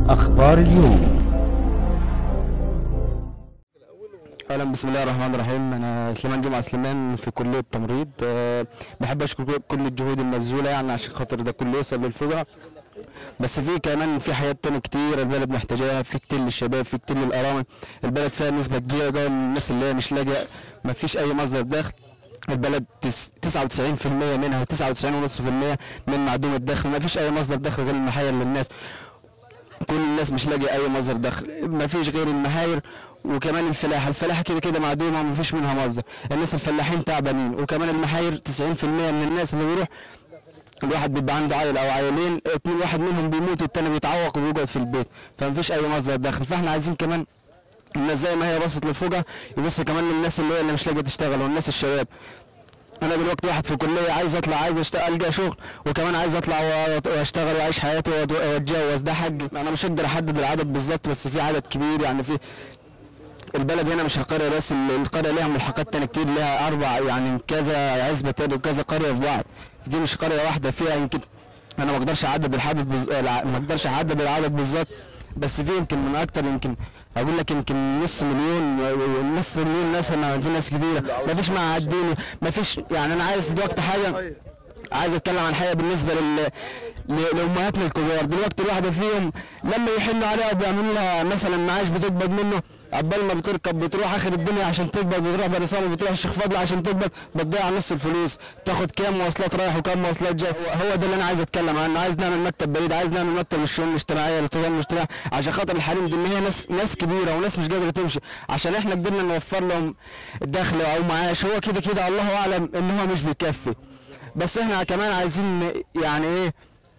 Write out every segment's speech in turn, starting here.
أخبار اليوم اهلا بسم الله الرحمن الرحيم انا سليمان جمعه سليمان في كليه التمريض أه بحب اشكر كل الجهود المبذوله يعني عشان خاطر ده كله يوصل للفجأة بس في كمان في حاجات تانية كتير البلد محتاجاها في كتير للشباب في كتير للارامل البلد فيها نسبه كبيره جوه من الناس اللي هي مش لاجئه ما فيش اي مصدر دخل البلد تس- 99% منها و99.5% من معدوم الدخل ما فيش اي مصدر دخل غير المحاير للناس كل الناس مش لاقي اي مصدر دخل ما فيش غير المحاير وكمان الفلاحه الفلاحه كده كده معدومه وما فيش منها مصدر الناس الفلاحين تعبانين وكمان المحاير 90% من الناس اللي بيروح الواحد بيبقى عنده عيل او عيلين اتنين واحد منهم بيموت والتاني بيتعوق وبيقعد في البيت فمفيش اي مصدر دخل فاحنا عايزين كمان الناس زي ما هي بصت للفوجة يبص كمان للناس اللي هي اللي مش لاقيه تشتغل والناس الشباب انا دلوقتي واحد في الكليه عايز اطلع عايز اشتغل القى شغل وكمان عايز اطلع و- واشتغل واعيش حياتي وأت- واتجوز ده حق انا مش هقدر احدد العدد بالظبط بس في عدد كبير يعني في البلد هنا مش القريه بس ال- القريه ليها ملحقات تانية كتير ليها اربع يعني كذا عزبه تاني وكذا قريه في بعض دي مش قريه واحده فيها يمكن انا ما اقدرش احدد العدد بز... الع- ما اقدرش احدد العدد بالظبط بس في يمكن من اكتر يمكن اقول لك يمكن نص مليون نص مليون ناس انا في ناس كتيره ما فيش معهد ديني ما فيش يعني انا عايز دلوقتي حاجه عايز اتكلم عن حاجه بالنسبه لل ل- لامهاتنا الكبار دلوقتي الواحده فيهم لما يحنوا عليها وبيعملوا لها مثلا معاش بتقبض منه عبال ما بتركب بتروح اخر الدنيا عشان تقبض بتروح بني صامت بتروح الشيخ فضل عشان تقبض بتضيع نص الفلوس تاخد كام مواصلات رايح وكام مواصلات جاي هو ده اللي انا عايز اتكلم عنه عايز نعمل مكتب بريد عايز نعمل مكتب للشؤون الاجتماعيه للتضامن الاجتماعي عشان خاطر الحريم دي ان هي ناس ناس كبيره وناس مش قادره تمشي عشان احنا قدرنا نوفر لهم دخل او معاش هو كده كده الله اعلم ان هو مش بيكفي بس احنا كمان عايزين يعني ايه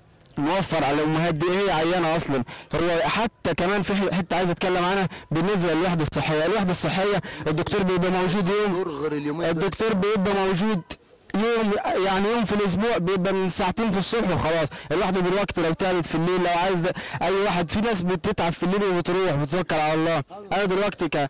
نوفر على الامهات دي هي عيانه اصلا هو حتى كمان في حته عايز اتكلم عنها بالنسبه للوحده الصحيه الوحده الصحيه الدكتور بيبقى موجود يوم غير اليومين دول. الدكتور بيبقى موجود يوم يعني يوم في الاسبوع بيبقى من ساعتين في الصبح وخلاص الواحده دلوقتي لو تعبت في الليل لو عايز ده اي واحد في ناس بتتعب في الليل وبتروح بتتوكل على الله انا دلوقتي ك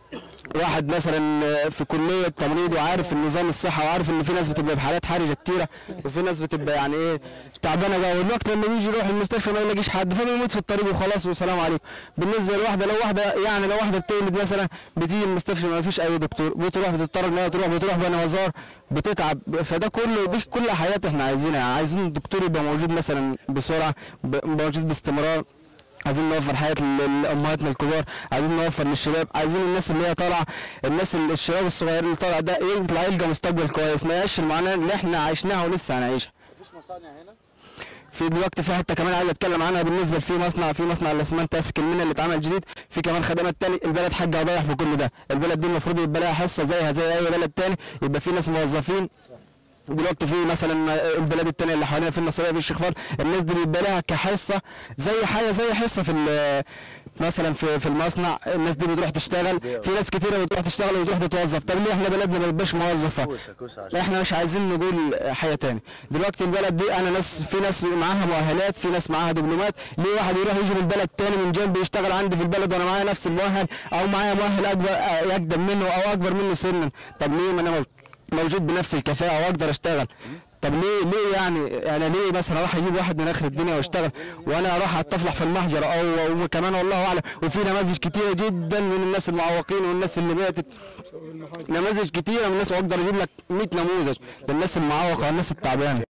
واحد مثلا في كليه تمريض وعارف النظام الصحه وعارف ان في ناس بتبقى في حالات حرجه كتيره وفي ناس بتبقى يعني ايه تعبانه جوه والوقت لما بيجي يروح المستشفى ما يلاقيش حد فبيموت في الطريق وخلاص والسلام عليكم بالنسبه لواحده لو واحده يعني لو واحده بتولد مثلا بتيجي المستشفى ما فيش اي دكتور بتروح بتضطر انها تروح بتروح بني وزار بتتعب فده كله دي كل حياه احنا عايزينها يعني عايزين الدكتور يبقى موجود مثلا بسرعه ب- موجود باستمرار عايزين نوفر حياة ل- لأمهاتنا الكبار عايزين نوفر للشباب عايزين الناس اللي هي طالعة الناس اللي الشباب الصغيرين اللي طالع ده يطلع يلقى مستقبل كويس ما يعيش المعاناة اللي احنا عشناها ولسه هنعيشها مفيش مصانع هنا في دلوقتي في حته كمان عايز اتكلم عنها بالنسبه في مصنع في مصنع الاسمنت تاسك المنى اللي اتعمل جديد في كمان خدمات تاني البلد حاجه ضايع في كل ده البلد دي المفروض يبقى لها حصه زيها زي اي بلد تاني يبقى في ناس موظفين دلوقتي في مثلا البلاد التانية اللي حوالينا في النصرية في الشيخ فاضل الناس دي بيبقى لها كحصة زي حاجة زي حصة في ال- مثلا في في المصنع الناس دي بتروح تشتغل في ناس كتيرة بتروح تشتغل وتروح تتوظف طب ليه احنا بلدنا ما بتبقاش موظفة كوسه كوسه عشان احنا مش عايزين نقول حاجه تاني دلوقتي البلد دي انا ناس في ناس معاها مؤهلات في ناس معاها دبلومات ليه واحد يروح يجي من بلد تاني من جنب يشتغل عندي في البلد وانا معايا نفس المؤهل او معايا مؤهل اكبر اه، اقدم منه او اكبر منه سنا طب ليه ما انا مو- موجود بنفس الكفاءه واقدر اشتغل طب ليه ليه يعني انا ليه مثلا اروح اجيب واحد من اخر الدنيا واشتغل وانا اروح اتفلح في المحجر او وكمان والله اعلم وفي نماذج كتيره جدا من الناس المعوقين والناس اللي ماتت نماذج كتيره من الناس واقدر اجيب لك 100 نموذج للناس المعوقه والناس التعبانه